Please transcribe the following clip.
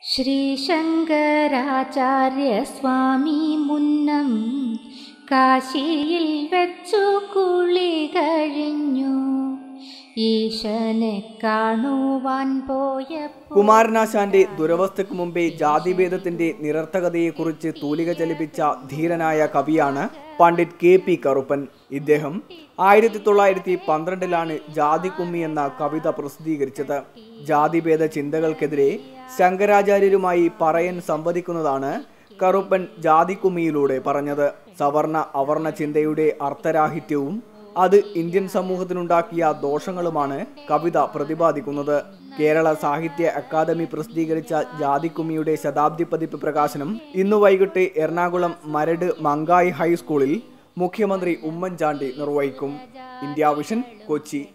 ശ്രീശങ്കരാചാര്യസ്വാമി മുന്നം കാശിയിൽ വെച്ചു കുളി കഴിഞ്ഞു ഈശനെ കാണുവാൻ പോയപ്പോൾ കുമാരനാശാന്റെ ദുരവസ്ഥയ്ക്ക് മുമ്പേ ജാതിഭേദത്തിന്റെ നിരർത്ഥകതയെക്കുറിച്ച് തൂലിക ചലിപ്പിച്ച ധീരനായ കവിയാണ് പണ്ഡിറ്റ് കെ പി കറുപ്പൻ ഇദ്ദേഹം ആയിരത്തി തൊള്ളായിരത്തി പന്ത്രണ്ടിലാണ് ജാതിക്കുമ്മി എന്ന കവിത പ്രസിദ്ധീകരിച്ചത് ജാതിഭേദ ചിന്തകൾക്കെതിരെ ശങ്കരാചാര്യരുമായി പറയൻ സംവദിക്കുന്നതാണ് കറുപ്പൻ ജാതിക്കുമ്മിയിലൂടെ പറഞ്ഞത് സവർണ അവർണ ചിന്തയുടെ അർത്ഥരാഹിത്യവും അത് ഇന്ത്യൻ സമൂഹത്തിനുണ്ടാക്കിയ ദോഷങ്ങളുമാണ് കവിത പ്രതിപാദിക്കുന്നത് കേരള സാഹിത്യ അക്കാദമി പ്രസിദ്ധീകരിച്ച ജാതിക്കുമ്മിയുടെ ശതാബ്ദി പതിപ്പ് പ്രകാശനം ഇന്നു വൈകിട്ട് എറണാകുളം മരട് മങ്കായി ഹൈസ്കൂളിൽ മുഖ്യമന്ത്രി ഉമ്മൻചാണ്ടി നിർവഹിക്കും ഇന്ത്യ വിഷൻ കൊച്ചി